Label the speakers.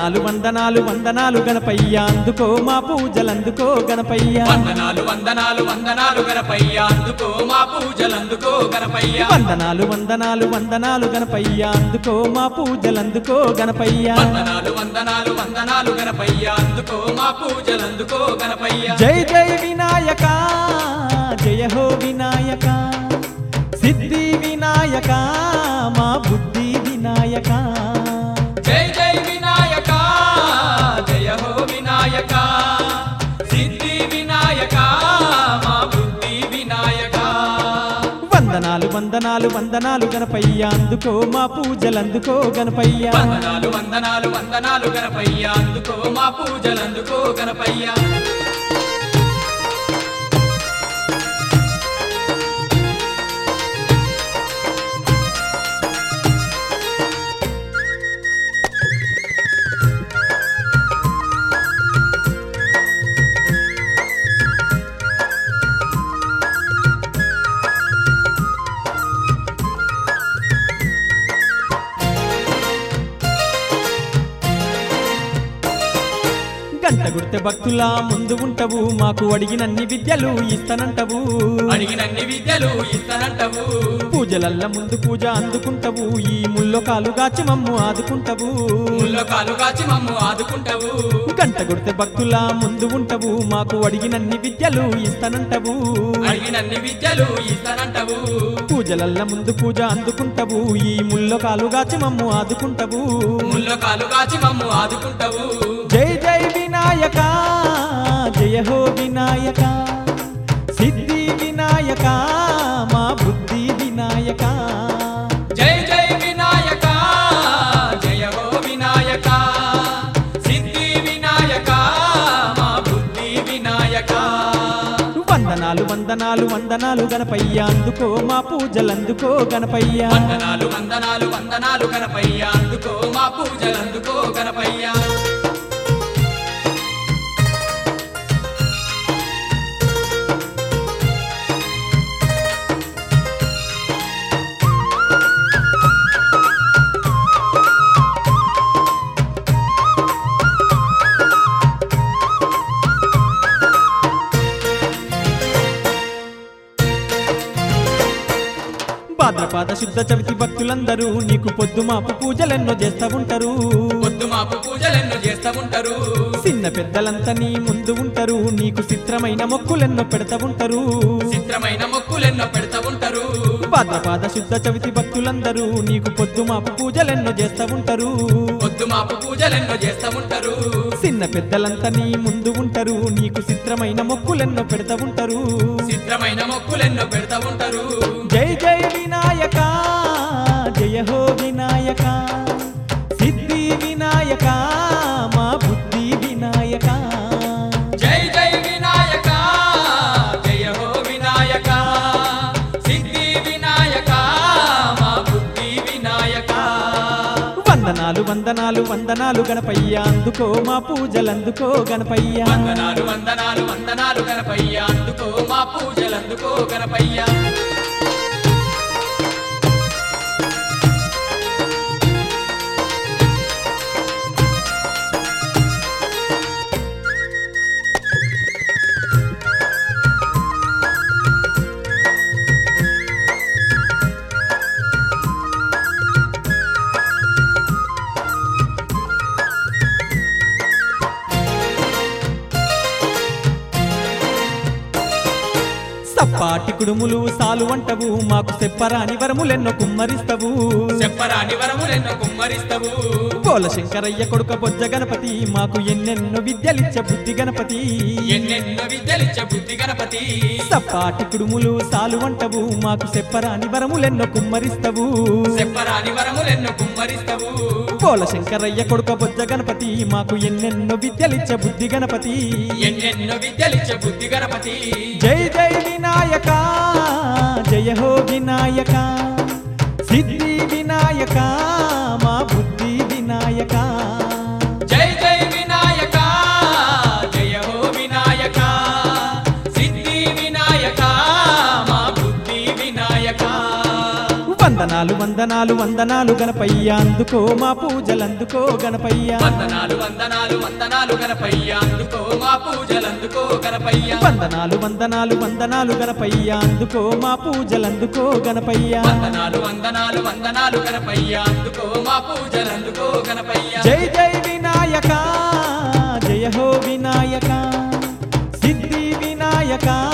Speaker 1: వందనాలు వందనాలు వందనాలు గణపయ్య అందుకో మా పూజలందుకో గణపయ్య
Speaker 2: వందనాలు వందనాలు వందనాలు గణపయ్య అందుకో మా పూజలందుకో గణపయ్య
Speaker 1: వందనాలు వందనాలు వందనాలు గణపయ్య అందుకో మా పూజలందుకో గణపయ్య
Speaker 2: వందనాలు వందనాలు వందనాలు గణపయ్య అందుకో మా పూజలందుకో గణపయ్య
Speaker 1: జై జై వినాయక జయ హో వినాయక సిద్ధి వినాయక మా బుద్ధి వినాయక
Speaker 2: జై జై వినాయక జయ హో వినాయక సిద్ధి వినాయక మా బుద్ధి వినాయక
Speaker 1: వందనాలు వందనాలు వందనాలు గణపయ్య అందుకో మా పూజలందుకో గణపయ్య
Speaker 2: వందనాలు వందనాలు వందనాలు గణపయ్య అందుకో మా పూజలందుకో గణపయ్య
Speaker 1: గంట గుర్తె భక్తులా ముందు ఉంటవు మాకు అడిగినన్ని విద్యలు ఇస్తానంటవు
Speaker 2: అడిగినన్ని విద్యలు ఇస్తానంటవు
Speaker 1: పూజలల్ల ముందు పూజ అందుకుంటవు ఈ ముల్లో కాలు గాచి మమ్ము ఆదుకుంటవు
Speaker 2: ముల్లో కాలు కాచి మమ్ము ఆదుకుంటవు
Speaker 1: గంట గుర్తె భక్తులా ముందు ఉంటవు మాకు అడిగినన్ని విద్యలు ఇస్తానంటవు
Speaker 2: అడిగినన్ని విద్యలు ఇస్తానంటవు
Speaker 1: పూజలల్ల ముందు పూజ అందుకుంటవు ఈ ముల్లో కాలు గాచి మమ్ము ఆదుకుంటవు
Speaker 2: ముల్లో కాలు కాచి మమ్ము ఆదుకుంటవు
Speaker 1: జై జై వినాయక జయ హో వినాయక సిద్ధి వినాయక మా బుద్ధి వినాయక
Speaker 2: జై జై వినాయక జయ హో వినాయక సిద్ధి వినాయక మా బుద్ధి వినాయక
Speaker 1: వందనాలు వందనాలు వందనాలు గణపయ్య అందుకో మా పూజలందుకో గణపయ్య
Speaker 2: వందనాలు వందనాలు వందనాలు గణపయ్య అందుకో మా పూజలందుకో గణపయ్య
Speaker 1: భాద్రపాద శుద్ధ చవితి భక్తులందరూ నీకు పొద్దు మాపు పూజలెన్నో చేస్తా ఉంటారు
Speaker 2: పొద్దు మాపు పూజలెన్నో చేస్తా ఉంటారు
Speaker 1: చిన్న పెద్దలంతా నీ ముందు ఉంటారు నీకు చిత్రమైన మొక్కులెన్నో పెడతా ఉంటారు
Speaker 2: చిత్రమైన మొక్కులెన్నో పెడతా ఉంటారు
Speaker 1: భాద్రపాద శుద్ధ చవితి భక్తులందరూ నీకు పొద్దు మాపు పూజలెన్నో చేస్తా ఉంటారు
Speaker 2: పొద్దు మాపు పూజలెన్నో చేస్తా ఉంటారు
Speaker 1: చిన్న పెద్దలంతా నీ ముందు ఉంటారు నీకు చిత్రమైన మొక్కులెన్నో పెడతా ఉంటారు
Speaker 2: చిత్రమైన మొక్కులెన్నో పెడతా ఉంటారు
Speaker 1: జై జై వినాయక జయ హో వినాయక సిద్ధి వినాయక మా బుద్ధి వినాయక
Speaker 2: జై జై వినాయక జయ హో వినాయక సిద్ధి వినాయక మా బుద్ధి వినాయక
Speaker 1: వందనాలు వందనాలు వందనాలు గణపయ్య అందుకో మా పూజలందుకో గణపయ్య
Speaker 2: వందనాలు వందనాలు వందనాలు గణపయ్య అందుకో మా పూజలందుకో గణపయ్య
Speaker 1: సప్పాటి కుడుములు సాలు వంటవు మాకు చెప్పరాని వరములెన్నో కుమ్మరిస్తవు
Speaker 2: చెప్పరాని వరములెన్నో కుమ్మరిస్తవు
Speaker 1: పోల శంకరయ్య కొడుక బొజ్జ గణపతి మాకు ఎన్నెన్నో విద్యలిచ్చ బుద్ధి గణపతి
Speaker 2: ఎన్నెన్నో విద్యలిచ్చే బుద్ధి గణపతి
Speaker 1: సప్పాటి కుడుములు సాలు వంటవు మాకు చెప్పరాని వరములెన్నో కుమ్మరిస్తవు
Speaker 2: చెప్పరాని వరములెన్నో కుమ్మరిస్తవు
Speaker 1: పోల శంకరయ్య కొడుక బొజ్జ గణపతి మాకు ఎన్నెన్నో విద్యలిచ్చ బుద్ధి గణపతి
Speaker 2: ఎన్నెన్నో విద్యలిచ్చే బుద్ధి గణపతి
Speaker 1: జై జై వినాయక జయ హో వినాయక సిద్ధి వినాయక మా బుద్ధి వినాయక
Speaker 2: జై జై వినాయక జయ హో వినాయక సిద్ధి వినాయక మా బుద్ధి వినాయక
Speaker 1: వందనాలు వందనాలు వందనాలు గణపయ్య అందుకో మా పూజలందుకో గణపయ్య
Speaker 2: వందనాలు వందనాలు వందనాలు గణపయ్య అందుకో మా పూజలందుకో గణపయ్య
Speaker 1: వందనాలు వందనాలు వందనాలు గణపయ్య అందుకో మా పూజలందుకో గణపయ్య
Speaker 2: వందనాలు వందనాలు వందనాలు గణపయ్య అందుకో మా పూజలందుకో గణపయ్య
Speaker 1: జై జై వినాయక జయ హో వినాయక సిద్ధి వినాయక